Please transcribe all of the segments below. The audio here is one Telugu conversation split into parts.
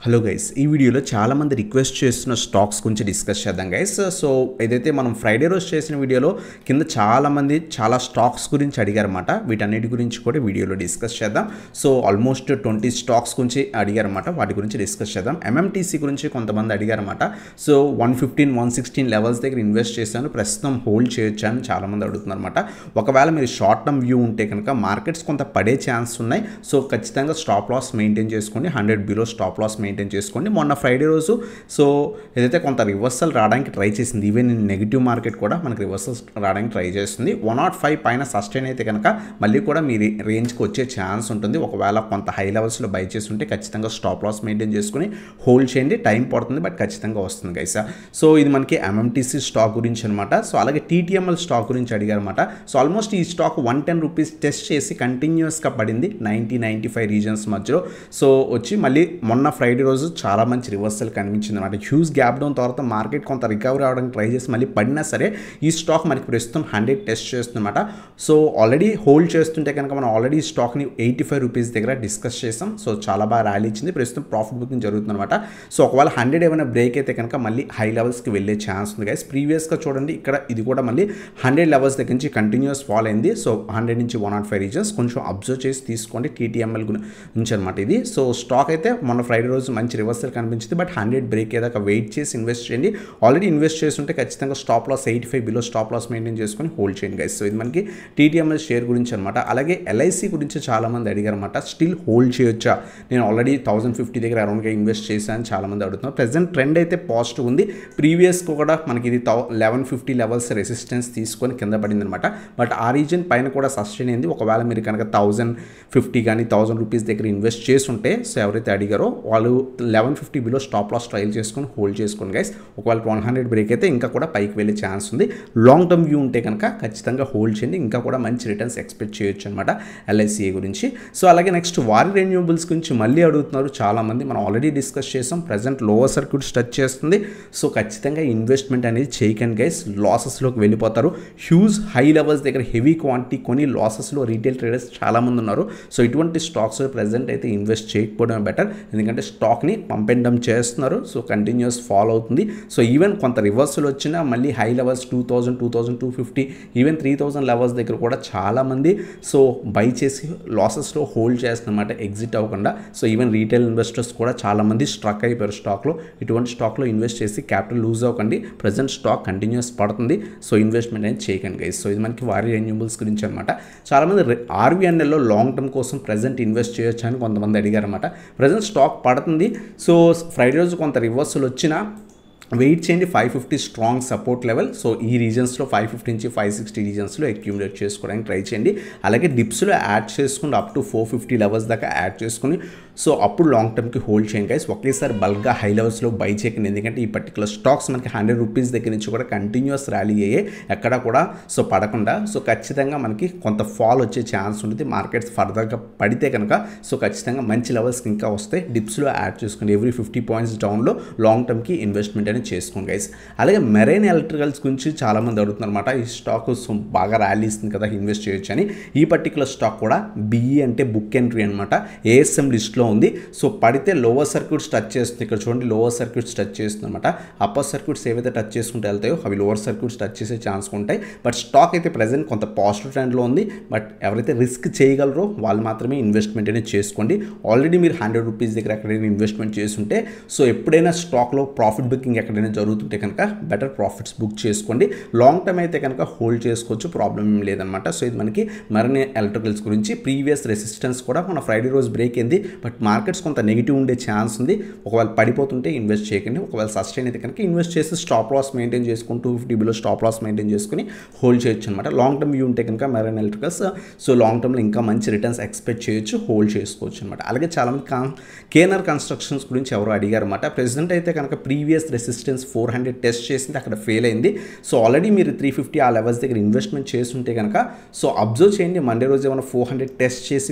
హలో గైస్ ఈ వీడియోలో చాలామంది రిక్వెస్ట్ చేస్తున్న స్టాక్స్ గురించి డిస్కస్ చేద్దాం గైస్ సో ఏదైతే మనం ఫ్రైడే రోజు చేసిన వీడియోలో కింద చాలామంది చాలా స్టాక్స్ గురించి అడిగారన్నమాట వీటన్నిటి గురించి కూడా వీడియోలో డిస్కస్ చేద్దాం సో ఆల్మోస్ట్ ట్వంటీ స్టాక్స్ గురించి అడిగారన్నమాట వాటి గురించి డిస్కస్ చేద్దాం ఎంఎంటీసీ గురించి కొంతమంది అడిగారన్నమాట so one fifteen one sixteen levels దగ్గర ఇన్వెస్ట్ చేశాను ప్రస్తుతం హోల్డ్ చేయొచ్చు అని చాలామంది అడుగుతున్నారన్నమాట ఒకవేళ మీరు షార్ట్ టర్మ్ వ్యూ ఉంటే కనుక మార్కెట్స్ కొంత పడే ఛాన్స్ ఉన్నాయి సో ఖచ్చితంగా స్టాప్ లాస్ మెయింటైన్ చేసుకోండి hundred below stop loss maintain చేసుకోండి మొన్న ఫ్రైడే రోజు సో ఏదైతే కొంత రివర్సల్ రావడానికి ట్రై చేసింది ఈవెన్ ఇన్ నెగిటివ్ మార్కెట్ కూడా మనకి రివర్సల్స్ రావడానికి ట్రై చేస్తుంది వన్ నాట్ ఫైవ్ పైన సస్టైన్ అయితే కనుక మళ్ళీ కూడా మీ రేంజ్కి వచ్చే ఛాన్స్ ఉంటుంది ఒకవేళ కొంత హై లెవెల్స్లో బై చేసి ఉంటే ఖచ్చితంగా స్టాప్ లాస్ మెయింటైన్ చేసుకుని హోల్డ్ చేయండి టైం పడుతుంది బట్ ఖచ్చితంగా వస్తుంది గైసా సో ఇది మనకి ఎంఎంటీసీ స్టాక్ గురించి అనమాట సో అలాగే టీటీఎంఎల్ స్టాక్ గురించి అడిగారన్నమాట సో ఆల్మోస్ట్ ఈ stock one ten rupees test చేసి కంటిన్యూస్గా పడింది నైంటీ నైంటీ ఫైవ్ రీజన్స్ మధ్యలో సో వచ్చి మళ్ళీ మొన్న ఫ్రైడే రోజు చాలా మంచి రివర్సల్ కనిపించింది అనమాట హ్యూజ్ గ్యాప్ డౌన్ తర్వాత మార్కెట్ కొంత రికవరీ అవడానికి ట్రై చేసి మళ్ళీ పడినా సరే ఈ స్టాక్ మనకి ప్రస్తుతం హండ్రెడ్ టెస్ట్ చేస్తుందన్నమాట సో ఆల్రెడీ హోల్డ్ చేస్తుంటే కనుక మనం ఆల్రెడీ ఈ స్టాక్ని ఎయిటీ ఫైవ్ రూపీస్ దగ్గర డిస్కస్ చేసాం సో చాలా బాగా ర్యాలీ ఇచ్చింది ప్రస్తుతం ప్రాఫిట్ బుకింగ్ జరుగుతుందన్నమాట సో ఒకవేళ హండ్రెడ్ ఏమైనా బ్రేక్ అయితే కనుక మళ్ళీ హై లెవెల్స్కి వెళ్ళే ఛాన్స్ ఉంది గైస్ ప్రీవియస్గా చూడండి ఇక్కడ ఇది కూడా మళ్ళీ హండ్రెడ్ లెవెల్స్ దగ్గర నుంచి కంటిన్యూస్ ఫాల్ అయింది సో హండ్రెడ్ నుంచి వన్ నాట్ ఫైవ్ రీజన్స్ కొంచెం అబ్జర్వ్ చేసి తీసుకోండి టీటీఎంఎల్ గురించి అనమాట ఇది సో స్టాక్ అయితే మొన్న ఫ్రైడే రోజు మంచి రివర్సల్ కనిపించింది బట్ హండ్రెడ్ బ్రేక్ ఏదాకా వెయిట్ చేసి ఇన్వెస్ట్ చేయండి ఆల్రెడీ ఇన్వెస్ట్ చేస్తుంటే ఖచ్చితంగా stop loss eighty five below stop loss maintain చేసుకొని హోల్డ్ చేయండి గైస్ సో ఇది మనకి టీటీఎంఎల్ షేర్ గురించి అనమాట అలాగే ఎల్ఐసి గురించి చాలామంది అడిగారన్నమాట స్టిల్ హోల్డ్ చేయొచ్చా నేను ఆల్రెడీ థౌసండ్ ఫిఫ్టీ దగ్గర అరౌండ్గా ఇన్వెస్ట్ చేశాను చాలామంది అడుగుతున్నారు ప్రజెంట్ ట్రెండ్ అయితే పాజిటివ్ ఉంది ప్రీవియస్ కూడా మనకి ఇది లెవెన్ ఫిఫ్టీ లెవెల్స్ రెసిస్టెన్స్ తీసుకొని కింద పడింది అనమాట బట్ ఆ రీజన్ పైన కూడా సస్టైన్ అయింది ఒకవేళ మీరు కనుక థౌజండ్ ఫిఫ్టీ కానీ థౌసండ్ రూపీస్ దగ్గర ఇన్వెస్ట్ చేస్తుంటే సో ఎవరైతే అడిగారో వాళ్ళు eleven fifty below stop loss trail చేసుకొని హోల్డ్ చేసుకోండి గైస్ ఒకవేళ వన్ హండ్రెడ్ బ్రేక్ అయితే ఇంకా కూడా పైకి వెళ్ళే ఛాన్స్ ఉంది లాంగ్ టర్మ్ వ్యూ ఉంటే కనుక ఖచ్చితంగా హోల్డ్ చేయండి ఇంకా కూడా మంచి రిటర్న్స్ ఎక్స్పెక్ట్ చేయొచ్చు అనమాట ఎల్ఐసిఏ గురించి సో అలాగే నెక్స్ట్ వారి రెన్యూబుల్స్ గురించి మళ్ళీ అడుగుతున్నారు చాలామంది మనం ఆల్రెడీ డిస్కస్ చేసాం ప్రజెంట్ లోవర్ సర్క్యూట్ టచ్ చేస్తుంది సో ఖచ్చితంగా ఇన్వెస్ట్మెంట్ అనేది చేయకండి గైస్ లాసెస్లోకి వెళ్ళిపోతారు హ్యూజ్ హై లెవెల్స్ దగ్గర హెవీ క్వాంటిటీ కొని లాసెస్లో రీటైల్ ట్రేడర్స్ చాలామంది ఉన్నారు సో ఇటువంటి స్టాక్స్ ప్రజెంట్ అయితే ఇన్వెస్ట్ చేయకపోవడం బెటర్ ఎందుకంటే స్టాక్ని పంప్ అండ్ డమ్ చేస్తున్నారు సో కంటిన్యూస్ ఫాలో అవుతుంది సో ఈవెన్ కొంత రివర్సల్ వచ్చినా మళ్ళీ high levels two thousand two thousand two fifty even three thousand levels దగ్గర కూడా చాలామంది సో బై చేసి లాసెస్లో హోల్డ్ చేస్తున్నమాట ఎగ్జిట్ అవ్వకుండా సో ఈవెన్ రీటైల్ ఇన్వెస్టర్స్ కూడా చాలామంది స్ట్రక్ అయిపోయారు స్టాక్లో ఇటువంటి స్టాక్లో ఇన్వెస్ట్ చేసి క్యాపిటల్ లూజ్ అవ్వకండి ప్రజెంట్ స్టాక్ కంటిన్యూస్ పడుతుంది సో ఇన్వెస్ట్మెంట్ అనేది చేయకండి గైస్ సో ఇది మనకి వారి రెన్యూబుల్స్ గురించి అనమాట చాలామంది ఆర్వీఎన్ఎల్లో లాంగ్ టర్మ్ కోసం ప్రజెంట్ ఇన్వెస్ట్ చేయొచ్చు అని కొంతమంది అడిగారన్నమాట ప్రజెంట్ స్టాక్ పడుతుంది సో ఫ్రైడే రోజు కొంత రివర్సల్ వచ్చినా వెయిట్ చేయండి five fifty strong support level so ఈ రీజన్స్లో ఫైవ్ ఫిఫ్టీ నుంచి ఫైవ్ సిక్స్టీ రీజన్స్లో అక్యూములేట్ చేసుకోవడానికి ట్రై చేయండి అలాగే డిప్స్లో యాడ్ చేసుకుని up to four fifty levels దాకా యాడ్ చేసుకుని సో అప్పుడు లాంగ్ టర్మ్కి హోల్డ్ చేయండి గైస్ ఒకేసారి బల్క్గా హై లెవెల్స్లో బై చేయకండి ఎందుకంటే ఈ పర్టికులర్ స్టాక్స్ మనకి హండ్రెడ్ రూపీస్ దగ్గర నుంచి కూడా కంటిన్యూస్ ర్యాలీ అయ్యే ఎక్కడ కూడా సో పడకుండా సో ఖచ్చితంగా మనకి కొంత ఫాల్ వచ్చే ఛాన్స్ ఉంటుంది మార్కెట్స్ ఫర్దర్గా పడితే కనుక సో ఖచ్చితంగా మంచి లెవెల్స్కి ఇంకా వస్తే డిప్స్లో యాడ్ చేసుకోండి ఎవ్రీ ఫిఫ్టీ పాయింట్స్ డౌన్లో లాంగ్ టర్మ్కి ఇన్వెస్ట్మెంట్ అనేది చేసుకోండి గైస్ అలాగే మెరైన్ ఎలక్ట్రికల్స్ గురించి చాలామంది అడుగుతున్నారు అనమాట ఈ స్టాక్ బాగా ర్యాలీ ఇస్తుంది కదా ఇన్వెస్ట్ చేయొచ్చు అని ఈ పర్టికులర్ స్టాక్ కూడా బిఈ అంటే బుక్ ఎంట్రీ అనమాట ఏఎస్ఎం లిస్ట్లో ఉంది సో పడితే లోవర్ సర్క్యూట్స్ టచ్ చేస్తుంది ఇక్కడ చూడండి లోవర్ సర్క్యూట్స్ టచ్ చేస్తుంది అనమాట అప్పర్ సర్క్యూట్స్ ఏవైతే టచ్ చేసుకుంటే వెళ్తాయో అవి లోవర్ సర్క్యూట్స్ టచ్ చేసే ఛాన్స్ ఉంటాయి బట్ స్టాక్ అయితే ప్రజెంట్ కొంత పాజిటివ్ ట్రెండ్లో ఉంది బట్ ఎవరైతే రిస్క్ చేయగలరో వాళ్ళు మాత్రమే ఇన్వెస్ట్మెంట్ అనేది చేసుకోండి ఆల్రెడీ మీరు హండ్రెడ్ రూపీస్ దగ్గర ఎక్కడైనా ఇన్వెస్ట్మెంట్ చేస్తుంటే సో ఎప్పుడైనా స్టాక్లో ప్రాఫిట్ బుకింగ్ ఎక్కడైనా జరుగుతుంటే కనుక బెటర్ ప్రాఫిట్స్ బుక్ చేసుకోండి లాంగ్ టర్మ్ అయితే కనుక హోల్డ్ చేసుకోవచ్చు ప్రాబ్లం ఏం లేదనమాట సో ఇది మనకి మరిన్ని ఎలక్ట్రికల్స్ గురించి ప్రీవియస్ రెసిస్టెన్స్ కూడా మన ఫ్రైడే రోజు బ్రేక్ అయింది బట్ మార్కెట్స్ కొంత నెగిటివ్ ఉండే ఛాన్స్ ఉంది ఒకవేళ పడిపోతుంటే ఇన్వెస్ట్ చేయకండి ఒకవేళ సస్టైన్ అయితే కనుక ఇన్వెస్ట్ చేసి స్టాప్ లాస్ మెయింటైన్ చేసుకుని two fifty below stop loss maintain చేసుకుని హోల్డ్ చేయొచ్చు అనమాట లాంగ్ టర్మ్ వ్యూ ఉంటే కనుక మెరైన్ ఎలక్ట్రికల్స్ సో లాంగ్ టర్మ్లో ఇంకా మంచి రిటర్న్స్ ఎక్స్పెక్ట్ చేయొచ్చు హోల్డ్ చేసుకోవచ్చు అనమాట అలాగే చాలామంది కాన్ కేనర్ కన్స్ట్రక్షన్స్ గురించి ఎవరు అడిగారు అనమాట ప్రెసెంట్ అయితే కనుక previous resistance four hundred test చేసింది అక్కడ ఫెయిల్ అయింది సో ఆల్రెడీ మీరు త్రీ ఫిఫ్టీ ఆ లెవెల్స్ దగ్గర ఇన్వెస్ట్మెంట్ చేస్తుంటే కనుక సో అబ్జర్వ్ చేయండి మండే రోజు ఏమైనా ఫోర్ హండ్రెడ్ టెస్ట్ చేసి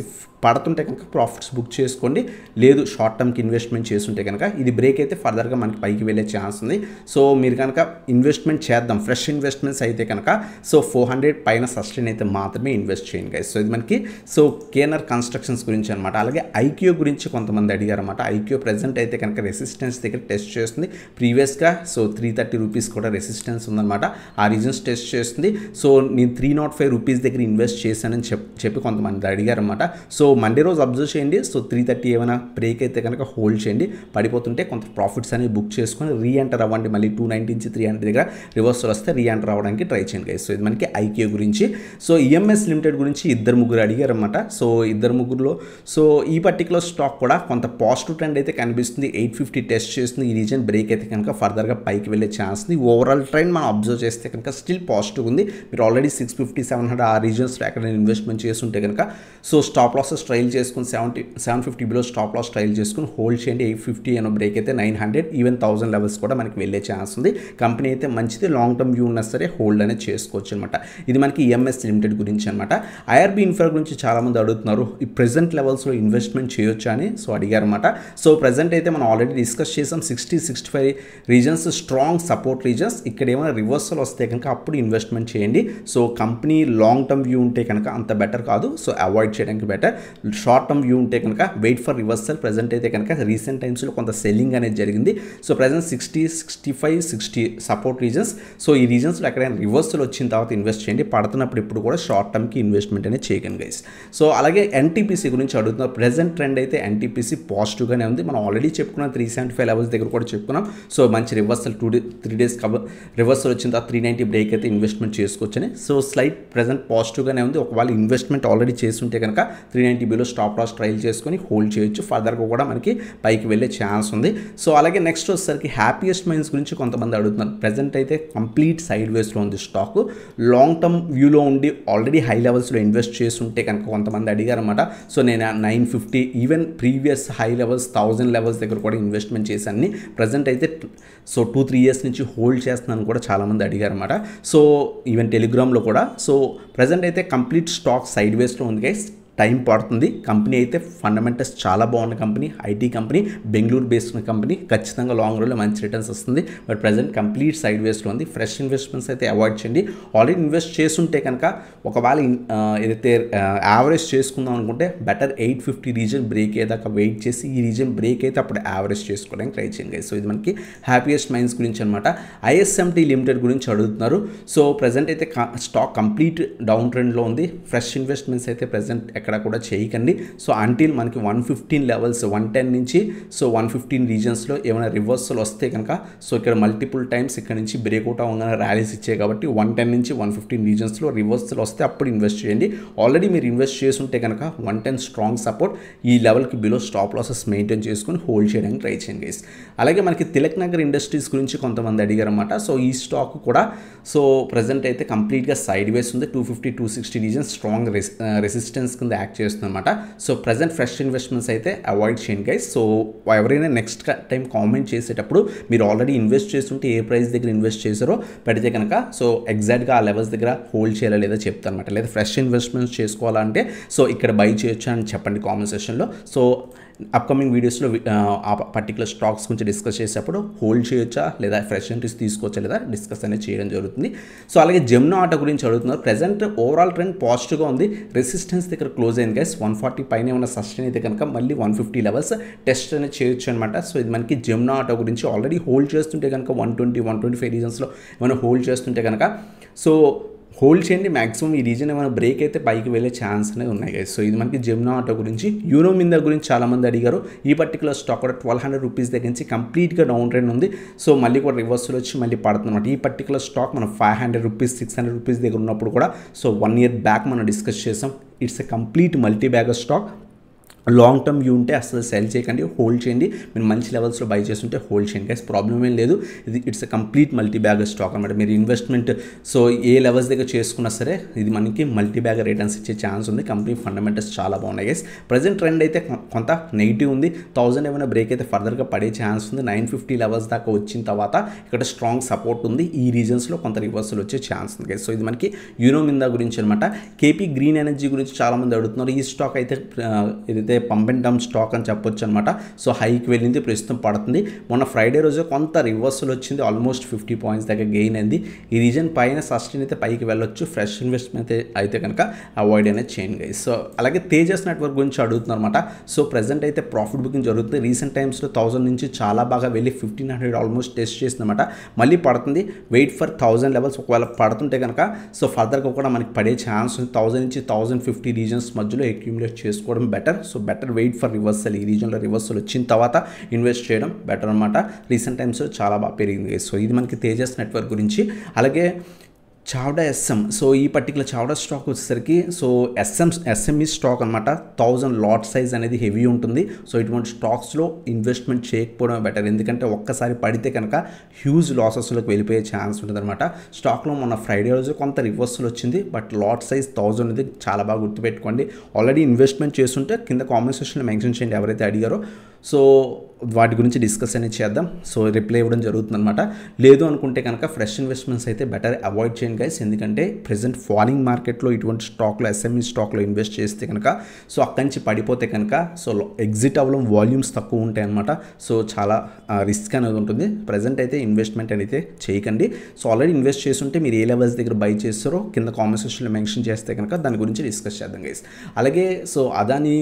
పడుతుంటే కనుక ప్రాఫిట్స్ బుక్ చేసుకోండి లేదు షార్ట్ టర్మ్కి ఇన్వెస్ట్మెంట్ చేస్తుంటే కనుక ఇది బ్రేక్ అయితే ఫర్దర్గా మనకి పైకి వెళ్ళే ఛాన్స్ ఉంది సో మీరు కనుక ఇన్వెస్ట్మెంట్ చేద్దాం ఫ్రెష్ ఇన్వెస్ట్మెంట్స్ అయితే కనుక సో ఫోర్ హండ్రెడ్ పైన సస్టైన్ అయితే మాత్రమే ఇన్వెస్ట్ చేయండి గైస్ సో ఇది మనకి సో కేనర్ కన్స్ట్రక్షన్స్ గురించి అనమాట అలాగే ఐక్యూ గురించి కొంతమంది అడిగారు అనమాట ఐక్యూ ప్రెసెంట్ అయితే కనుక రెసిస్టెన్స్ దగ్గర టెస్ట్ చేస్తుంది ప్రీవియస్గా సో త్రీ థర్టీ రూపీస్ కూడా రెసిస్టెన్స్ ఉందన్నమాట ఆ రీజన్స్ టెస్ట్ చేస్తుంది సో నేను త్రీ నాట్ ఫైవ్ రూపీస్ దగ్గర ఇన్వెస్ట్ చేశానని చెప్ చెప్పి కొంతమంది అడిగారు అనమాట సో మండే రోజు అబ్జర్వ్ చేయండి సో త్రీ థర్టీ ఏమైనా బ్రేక్ అయితే కనుక హోల్డ్ చేయండి పడిపోతుంటే కొంత ప్రాఫిట్స్ అనేవి బుక్ చేసుకొని రీ ఎంటర్ అవ్వండి మళ్ళీ టూ నైంటీ నుంచి త్రీ హండ్రెడ్ దగ్గర రివర్సల్ వస్తే రీ ఎంటర్ అవ్వడానికి ట్రై చేయండి గైస్ సో ఇది మనకి ఐక్యూ గురించి సో ఈఎంఎస్ లిమిటెడ్ గురించి ఇద్దరు ముగ్గురు అడిగారు అనమాట సో ఇద్దరు ముగ్గురులో సో ఈ పర్టికులర్ స్టాక్ కూడా కొంత పాజిటివ్ ట్రెండ్ అయితే కనిపిస్తుంది ఎయిట్ ఫిఫ్టీ టెస్ట్ చేస్తుంది ఈ రీజన్ బ్రేక్ అయితే కనుక ఫర్దర్గా పైకి వెళ్ళే ఛాన్స్ ఉంది ఓవరాల్ ట్రెండ్ మనం అబ్జర్వ్ చేస్తే కనుక స్టిల్ పాజిటివ్ ఉంది మీరు already six fifty seven hundred ఆ రీజన్స్లో ఎక్కడైనా ఇన్వెస్ట్మెంట్ చేస్తుంటే కనుక సో స్టాప్ లాసెస్ ట్రైల్ చేసుకుని seventy seven fifty below stop loss trail చేసుకుని హోల్డ్ చేయండి ఎయిట్ ఫిఫ్టీ అనో బ్రేక్ అయితే nine hundred even thousand levels కూడా మనకి వెళ్ళే ఛాన్స్ ఉంది కంపెనీ అయితే మంచిది లాంగ్ టర్మ్ వ్యూ ఉన్నా సరే హోల్డ్ అనేది చేసుకోవచ్చు అనమాట ఇది మనకి ఈఎంఎస్ లిమిటెడ్ గురించి అనమాట ఐఆర్బి ఇన్ఫ్రా గురించి చాలామంది అడుగుతున్నారు ఈ ప్రెసెంట్ లెవెల్స్లో ఇన్వెస్ట్మెంట్ చేయొచ్చా అని సో అడిగారన్నమాట సో ప్రజెంట్ అయితే మనం ఆల్రెడీ డిస్కస్ చేసాం sixty sixty five regions strong support regions ఇక్కడ ఏమైనా రివర్సల్ వస్తే కనుక అప్పుడు ఇన్వెస్ట్మెంట్ చేయండి so company long term view ఉంటే కనుక అంత బెటర్ కాదు సో అవాయిడ్ చేయడానికి బెటర్ షార్ట్ టర్మ్ వ్యూ ఉంటే కనుక వెయిట్ ఫర్ రివర్సల్ ప్రజెంట్ అయితే కనుక రీసెంట్ టైమ్స్లో కొంత సెల్లింగ్ అనేది జరిగింది so present sixty sixty five sixty support regions so ఈ రీజన్స్లో ఎక్కడైనా రివర్సల్ వచ్చిన తర్వాత ఇన్వెస్ట్ చేయండి పడుతున్నప్పుడు ఇప్పుడు కూడా షార్ట్ టర్మ్కి ఇన్వెస్ట్మెంట్ అనేది చేయకండి గైస్ సో అలాగే ఎన్టీపీసీ గురించి అడుగుతున్నారు ప్రజెంట్ ట్రెండ్ అయితే ఎన్టీపీసీ పాజిటివ్గానే ఉంది మనం ఆల్రెడీ చెప్పుకున్నాం త్రీ సెవెంటీ ఫైవ్ లెవెల్స్ దగ్గర కూడా చెప్పుకున్నాం సో మంచి reversal two day three days cover reversal వచ్చిన తర్వాత త్రీ నైంటీ బ్రేక్ అయితే ఇన్వెస్ట్మెంట్ చేసుకోవచ్చని సో స్లైట్ ప్రజెంట్ పాజిటివ్గానే ఉంది ఒకవేళ ఇన్వెస్ట్మెంట్ ఆల్రెడీ చేస్తుంటే కనుక three ninety below stop loss trail చేసుకొని హోల్డ్ చేయొచ్చు ఫర్దర్గా కూడా మనకి పైకి వెళ్ళే ఛాన్స్ ఉంది సో అలాగే నెక్స్ట్ వచ్చేసరికి హ్యాపీయెస్ట్ మైన్స్ గురించి కొంతమంది అడుగుతున్నారు ప్రజెంట్ అయితే కంప్లీట్ సైడ్ వేస్లో ఉంది స్టాక్ లాంగ్ టర్మ్ వ్యూలో ఉండి ఆల్రెడీ హై లెవెల్స్లో ఇన్వెస్ట్ చేస్తుంటే కనుక కొంతమంది అడిగారు అనమాట సో నేను nine fifty even previous high levels thousand levels దగ్గర కూడా ఇన్వెస్ట్మెంట్ చేశాను ప్రజెంట్ అయితే సో టూ త్రీ ఇయర్స్ నుంచి హోల్డ్ చేస్తున్నాను కూడా చాలామంది అడిగారు అనమాట సో ఈవెన్ టెలిగ్రామ్లో కూడా సో ప్రజెంట్ అయితే కంప్లీట్ స్టాక్ సైడ్ వేస్లో ఉంది గైస్ టైం పడుతుంది కంపెనీ అయితే ఫండమెంటల్స్ చాలా బాగున్న company IT company Bengaluru based company ఖచ్చితంగా లాంగ్ రన్లో మంచి రిటర్న్స్ వస్తుంది బట్ ప్రజెంట్ కంప్లీట్ సైడ్ వేస్లో ఉంది ఫ్రెష్ ఇన్వెస్ట్మెంట్స్ అయితే అవాయిడ్ చేయండి ఆల్రెడీ ఇన్వెస్ట్ చేస్తుంటే కనుక ఒకవేళ ఆ, ఏదైతే యావరేజ్ చేసుకుందాం అనుకుంటే better eight fifty region break అయ్యేదాకా వెయిట్ చేసి ఈ రీజన్ బ్రేక్ అయితే అప్పుడు యావరేజ్ చేసుకోవడానికి ట్రై చేయండి సో ఇది మనకి హ్యాపీయెస్ట్ మైండ్స్ గురించి అనమాట ఐఎస్ఎంటీ లిమిటెడ్ గురించి అడుగుతున్నారు సో ప్రజెంట్ అయితే స్టాక్ కంప్లీట్ డౌన్ ట్రెండ్లో ఉంది ఫ్రెష్ ఇన్వెస్ట్మెంట్స్ అయితే ప్రజెంట్ ఎక్కడ కూడా చేయకండి సో అంటిల్ మనకి one fifteen levels one ten నుంచి సో వన్ ఫిఫ్టీన్ రీజన్స్లో ఏమైనా రివర్సల్ వస్తే కనుక సో ఇక్కడ మల్టిపుల్ టైమ్స్ ఇక్కడ నుంచి బ్రేక్అవుట్ అవ్వగానే ర్యాలీస్ ఇచ్చాయి కాబట్టి వన్ టెన్ నుంచి వన్ ఫిఫ్టీన్ రీజన్స్లో రివర్సల్ వస్తే అప్పుడు ఇన్వెస్ట్ చేయండి ఆల్రెడీ మీరు ఇన్వెస్ట్ చేస్తుంటే కనుక వన్ టెన్ స్ట్రాంగ్ సపోర్ట్ ఈ లెవెల్కి బిలో స్టాప్ లాసెస్ మెయింటైన్ చేసుకొని హోల్డ్ చేయడానికి ట్రై చేయండి గైస్ అలాగే మనకి తిలక్ నగర్ ఇండస్ట్రీస్ గురించి కొంతమంది అడిగారు అనమాట సో ఈ స్టాక్ కూడా సో ప్రజెంట్ అయితే కంప్లీట్గా సైడ్ వేస్ ఉంది two fifty two sixty regions strong resistance కింద యాక్ట్ చేస్తుంది అనమాట సో ప్రజెంట్ ఫ్రెష్ ఇన్వెస్ట్మెంట్స్ అయితే అవాయిడ్ చేయండి గైస్ సో ఎవరైనా నెక్స్ట్ టైం కామెంట్ చేసేటప్పుడు మీరు ఆల్రెడీ ఇన్వెస్ట్ చేస్తుంటే ఏ ప్రైస్ దగ్గర ఇన్వెస్ట్ చేశారో పెడితే కనుక సో ఎగ్జాక్ట్గా ఆ లెవెల్స్ దగ్గర హోల్డ్ చేయాలా లేదా చెప్తాను అనమాట లేదా ఫ్రెష్ ఇన్వెస్ట్మెంట్స్ చేసుకోవాలంటే సో ఇక్కడ బై చేయొచ్చు అని చెప్పండి కామెంట్ సెషన్లో సో అప్కమింగ్ వీడియోస్లో ఆ పర్టికులర్ స్టాక్స్ గురించి డిస్కస్ చేసేటప్పుడు హోల్డ్ చేయొచ్చా లేదా ఫ్రెష్ ఎంట్రీస్ తీసుకోవచ్చా లేదా డిస్కస్ అనేది చేయడం జరుగుతుంది సో అలాగే జెమ్నా ఆటో గురించి అడుగుతున్నారు ప్రజెంట్ ఓవరాల్ ట్రెండ్ పాజిటివ్గా ఉంది రెసిస్టెన్స్ దగ్గర క్లోజ్ అయింది గైస్ వన్ ఫార్టీ పైన ఉన్న సస్టైన్ అయితే కనుక మళ్ళీ వన్ ఫిఫ్టీ లెవెల్స్ టెస్ట్ అనేది చేయొచ్చు అనమాట సో ఇది మనకి జెమ్నా ఆటో గురించి ఆల్రెడీ హోల్డ్ చేస్తుంటే కనుక one twenty one twenty five రీజన్స్లో ఏమైనా హోల్డ్ చేస్తుంటే కనుక సో హోల్డ్ చేయండి మాక్సిమం ఈ రీజన్ ఏమైనా బ్రేక్ అయితే పైకి వెళ్ళే ఛాన్స్ అనేది ఉన్నాయి guys. సో ఇది మనకి జెమ్నా ఆటో గురించి యూనో మిందర్ గురించి చాలామంది అడిగారు ఈ పర్టికులర్ స్టాక్ కూడా ట్వెల్వ్ హండ్రెడ్ రూపీస్ దగ్గర నుంచి కంప్లీట్గా డౌన్ ట్రెండ్ ఉంది సో మళ్ళీ కూడా రివర్సల్ వచ్చి మళ్ళీ పడుతుంది అనమాట ఈ పర్టికులర్ స్టాక్ మనం five hundred rupees six hundred rupees దగ్గర ఉన్నప్పుడు కూడా సో వన్ ఇయర్ బ్యాక్ మనం డిస్కస్ చేసాం it's a complete multibagger stock long term view ఉంటే అసలు సెల్ చేయకండి హోల్డ్ చేయండి మీరు మంచి లెవెల్స్లో బై చేస్తుంటే హోల్డ్ చేయండి గైస్ ప్రాబ్లం ఏం లేదు ఇది it's a complete multi bag stock అనమాట మీరు ఇన్వెస్ట్మెంట్ సో ఏ లెవెల్స్ దగ్గర చేసుకున్నా సరే ఇది మనకి మల్టీ బ్యాగ్ రిటర్న్స్ ఇచ్చే ఛాన్స్ ఉంది కంపెనీ ఫండమెంటల్స్ చాలా బాగున్నాయి గైస్ ప్రజెంట్ ట్రెండ్ అయితే కొ- కొంత నెగిటివ్ ఉంది థౌసండ్ ఏమైనా బ్రేక్ అయితే ఫర్దర్గా పడే ఛాన్స్ ఉంది నైన్ ఫిఫ్టీ లెవెల్స్ దాకా వచ్చిన తర్వాత ఇక్కడ స్ట్రాంగ్ సపోర్ట్ ఉంది ఈ రీజన్స్లో కొంత రివర్సల్ వచ్చే ఛాన్స్ ఉంది గైస్ సో ఇది మనకి యూనోమిందా గురించి అనమాట కేపీ గ్రీన్ ఎనర్జీ గురించి చాలామంది అడుగుతున్నారు ఈ స్టాక్ అయితే ఆ, ఏదైతే పంప్ అండ్ డమ్ స్టాక్ అని చెప్పొచ్చు అనమాట సో హైకి వెళ్ళింది ప్రస్తుతం పడుతుంది మొన్న ఫ్రైడే రోజు కొంత రివర్సల్ వచ్చింది ఆల్మోస్ట్ ఫిఫ్టీ పాయింట్స్ దగ్గర గెయిన్ అయింది ఈ రీజన్ పైన సస్టైన్ అయితే పైకి వెళ్ళొచ్చు ఫ్రెష్ ఇన్వెస్ట్మెంట్ అయితే అయితే కనుక అవాయిడ్ అనేది చేయండి గైస్ సో అలాగే తేజస్ నెట్వర్క్ గురించి అడుగుతున్నారు అనమాట సో ప్రజెంట్ అయితే ప్రాఫిట్ బుకింగ్ జరుగుతుంది రీసెంట్ టైమ్స్లో థౌసండ్ నుంచి చాలా బాగా వెళ్ళి ఫిఫ్టీన్ హండ్రెడ్ ఆల్మోస్ట్ టెస్ట్ చేసిందన్నమాట మళ్ళీ పడుతుంది వెయిట్ ఫర్ థౌసండ్ లెవెల్స్ ఒకవేళ పడుతుంటే కనుక సో ఫర్దర్గా కూడా మనకి పడే ఛాన్స్ ఉంది థౌసండ్ నుంచి థౌసండ్ ఫిఫ్టీ రీజన్స్ మధ్యలో అక్యూములేట్ చేసుకోవడం better so better wait for reversal ఈ రీజన్లో రివర్సల్ వచ్చిన తర్వాత ఇన్వెస్ట్ చేయడం బెటర్ అనమాట రీసెంట్ టైమ్స్లో చాలా బాగా పెరిగింది సో ఇది మనకి తేజస్ నెట్వర్క్ గురించి అలాగే చావడా ఎస్ఎం సో ఈ పర్టికులర్ చావడా స్టాక్ వచ్చేసరికి సో ఎస్ఎం ఎస్ఎంఈ స్టాక్ అనమాట థౌజండ్ లాట్ సైజ్ అనేది హెవీ ఉంటుంది సో ఇటువంటి స్టాక్స్లో ఇన్వెస్ట్మెంట్ చేయకపోవడం బెటర్ ఎందుకంటే ఒక్కసారి పడితే కనుక హ్యూజ్ లాసెస్లోకి వెళ్ళిపోయే ఛాన్స్ ఉంటుంది అనమాట స్టాక్లో మొన్న ఫ్రైడే రోజు కొంత రివర్సల్ వచ్చింది బట్ లాట్ సైజ్ థౌజండ్ అనేది చాలా బాగా గుర్తుపెట్టుకోండి ఆల్రెడీ ఇన్వెస్ట్మెంట్ చేస్తుంటే కింద కామెంట్ సెక్షన్లో మెన్షన్ చేయండి ఎవరైతే అడిగారో సో వాటి గురించి డిస్కస్ అనేది చేద్దాం సో రిప్లై ఇవ్వడం జరుగుతుంది అనమాట లేదు అనుకుంటే కనుక ఫ్రెష్ ఇన్వెస్ట్మెంట్స్ అయితే బెటర్ అవాయిడ్ చేయండి గైస్ ఎందుకంటే ప్రెసెంట్ ఫాలింగ్ మార్కెట్లో ఇటువంటి స్టాక్లో ఎస్ఎంఈ స్టాక్లో ఇన్వెస్ట్ చేస్తే కనుక సో అక్కడి నుంచి పడిపోతే కనుక సో ఎగ్జిట్ అవ్వడం వాల్యూమ్స్ తక్కువ ఉంటాయి అనమాట సో చాలా రిస్క్ అనేది ఉంటుంది ప్రజెంట్ అయితే ఇన్వెస్ట్మెంట్ అయితే చేయకండి సో ఆల్రెడీ ఇన్వెస్ట్ చేస్తుంటే మీరు ఏ లెవెల్స్ దగ్గర బై చేస్తారో కింద కామెంట్ సెక్షన్లో మెన్షన్ చేస్తే కనుక దాని గురించి డిస్కస్ చేద్దాం గైస్ అలాగే సో అదాని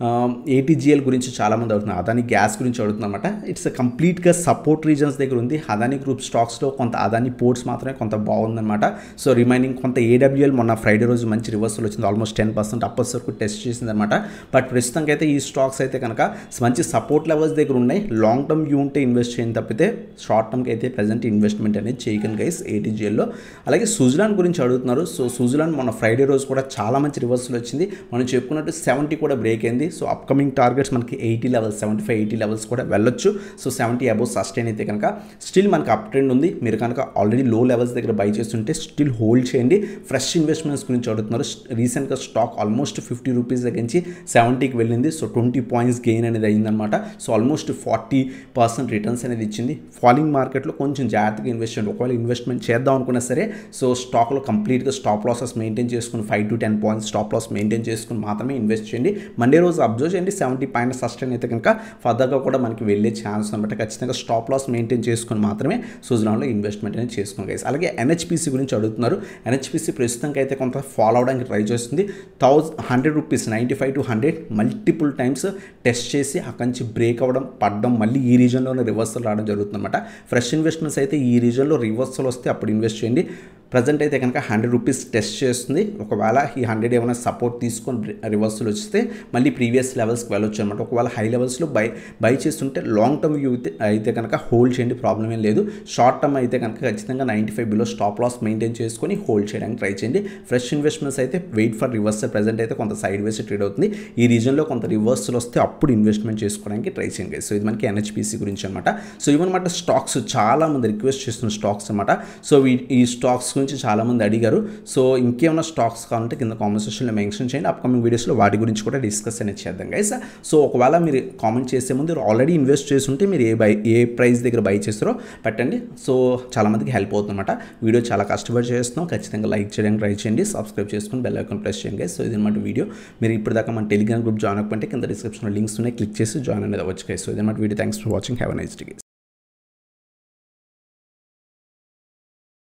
ఏటీజీఎల్ గురించి చాలామంది అడుగుతున్నారు అదాని గ్యాస్ గురించి అడుగుతున్నమాట ఇట్స్ కంప్లీట్గా సపోర్ట్ రీజన్స్ దగ్గర ఉంది అదాని గ్రూప్ స్టాక్స్లో కొంత అదాని పోర్ట్స్ మాత్రమే కొంత బాగుందన్నమాట సో రిమైనింగ్ కొంత ఏడబ్ల్యూఎల్ మొన్న ఫ్రైడే రోజు మంచి రివర్సల్ వచ్చింది ఆల్మోస్ట్ టెన్ పర్సెంట్ అప్పర్ వరకు టెస్ట్ చేసిందన్నమాట బట్ ప్రస్తుతానికి అయితే ఈ స్టాక్స్ అయితే కనుక మంచి సపోర్ట్ లెవెల్స్ దగ్గర ఉన్నాయి లాంగ్ టర్మ్ వ్యూ ఉంటే ఇన్వెస్ట్ చేయని తప్పితే షార్ట్ టర్మ్కి అయితే ప్రజెంట్ ఇన్వెస్ట్మెంట్ అనేది చేయకండి గైస్ ఏటీజీఎల్లో అలాగే స్విట్జర్లాండ్ గురించి అడుగుతున్నారు సో స్విట్జర్లాండ్ మొన్న ఫ్రైడే రోజు కూడా చాలా మంచి రివర్సల్ వచ్చింది మనం చెప్పుకున్నట్టు సెవెంటీ కూడా బ్రేక్ అయింది సో అప్కమింగ్ టార్గెట్స్ మనకి eighty levels seventy five eighty levels కూడా వెళ్ళొచ్చు సో సెవెంటీ అబౌవ్ సస్టైన్ అయితే కనుక స్టిల్ మనకి అప్ ట్రెండ్ ఉంది మీరు కనుక ఆల్రెడీ లో లెవెల్స్ దగ్గర బై చేస్తుంటే స్టిల్ హోల్డ్ చేయండి ఫ్రెష్ ఇన్వెస్ట్మెంట్స్ గురించి అడుగుతున్నారు రీసెంట్గా స్టాక్ ఆల్మోస్ట్ ఫిఫ్టీ రూపీస్ దగ్గర నుంచి సెవెంటీకి వెళ్ళింది సో ట్వంటీ పాయింట్స్ గెయిన్ అనేది అయిందనమాట so almost forty percent returns అనేది ఇచ్చింది ఫాలింగ్ మార్కెట్లో కొంచెం జాగ్రత్తగా ఇన్వెస్ట్ చేయండి ఒకవేళ ఇన్వెస్ట్మెంట్ చేద్దాం అనుకున్నా సరే సో స్టాక్లో కంప్లీట్గా స్టాప్ లాసెస్ మెయింటైన్ చేసుకుని five to ten points stop loss maintain చేసుకుని మాత్రమే ఇన్వెస్ట్ చేయండి మండే రోజు అబ్జర్వ్ చేయండి సెవెంటీ పాయింట్ సస్టైన్ అయితే కనుక ఫర్దర్గా కూడా మనకి వెళ్ళే ఛాన్స్ అనమాట ఖచ్చితంగా స్టాప్ లాస్ మెయింటైన్ చేసుకుని మాత్రమే సుజలాన్లో ఇన్వెస్ట్మెంట్ అనేది చేసుకుని గైస్ అలాగే ఎన్హెచ్పిసి గురించి అడుగుతున్నారు ఎన్హెచ్పిసి ప్రస్తుతానికి అయితే కొంత ఫాలో అవడానికి ట్రై చేస్తుంది thousand hundred rupees ninety five to hundred multiple times test చేసి అక్కడి నుంచి బ్రేక్ అవ్వడం పడడం మళ్ళీ ఈ రీజన్లోనే రివర్సల్ రావడం జరుగుతుందన్నమాట ఫ్రెష్ ఇన్వెస్ట్మెంట్స్ అయితే ఈ రీజన్లో రివర్సల్ వస్తే అప్పుడు ఇన్వెస్ట్ చేయండి ప్రజెంట్ అయితే కనుక హండ్రెడ్ రూపీస్ టెస్ట్ చేస్తుంది ఒకవేళ ఈ హండ్రెడ్ ఏమైనా సపోర్ట్ తీసుకొని రివర్సల్ వస్తే మళ్ళీ ప్రీవియస్ లెవెల్స్కి వెళ్ళొచ్చు అనమాట ఒకవేళ హై లెవెల్స్లో బై బై చేస్తుంటే లాంగ్ టర్మ్ వ్యూ అయితే కనుక హోల్డ్ చేయండి ప్రాబ్లం ఏం లేదు షార్ట్ టర్మ్ అయితే కనుక ఖచ్చితంగా ninety five below stop loss maintain చేసుకొని హోల్డ్ చేయడానికి ట్రై చేయండి ఫ్రెష్ ఇన్వెస్ట్మెంట్స్ అయితే వెయిట్ ఫర్ రివర్సల్ ప్రజెంట్ అయితే కొంత సైడ్ వేస్ ట్రేడ్ అవుతుంది ఈ రీజన్లో కొంత రివర్సల్ వస్తే అప్పుడు ఇన్వెస్ట్మెంట్ చేసుకోవడానికి ట్రై చేయండి సో ఇది మనకి ఎన్హెచ్పిసి గురించి అనమాట సో ఇవన్నమాట స్టాక్స్ చాలా మంది రిక్వెస్ట్ చేస్తున్న స్టాక్స్ అనమాట సో ఈ- ఈ స్టాక్స్ గురించి చాలామంది అడిగారు సో ఇంకేమైనా స్టాక్స్ కావాలంటే కింద కామెంట్ సెక్షన్లో మెన్షన్ చేయండి అప్కమింగ్ వీడియోస్లో వాటి గురించి కూడా డిస్కస్ అనేది చేద్దాం గైస్ సో ఒకవేళ మీరు కామెంట్ చేసే ముందు ఆల్రెడీ ఇన్వెస్ట్ చేస్తుంటే మీరు ఏ బై ఏ ప్రైస్ దగ్గర బై చేస్తారో పెట్టండి సో చాలామందికి హెల్ప్ అవుతుందన్నమాట వీడియో చాలా కష్టపడి చేస్తున్నాం ఖచ్చితంగా లైక్ చేయడానికి ట్రై చేయండి సబ్స్క్రైబ్ చేసుకుని బెల్ ఐకాన్ ప్రెస్ చేయండి guys. సో ఇది అనమాట వీడియో మీరు ఇప్పటిదాకా మన టెలిగ్రామ్ గ్రూప్ జాయిన్ అవ్వకుంటే కింద డిస్క్రిప్షన్లో లింక్స్ ఉన్నాయి క్లిక్ చేసి జాయిన్ అనేది అవ్వచ్చు guys. సో ఇది అనమాట video thanks for watching have nice day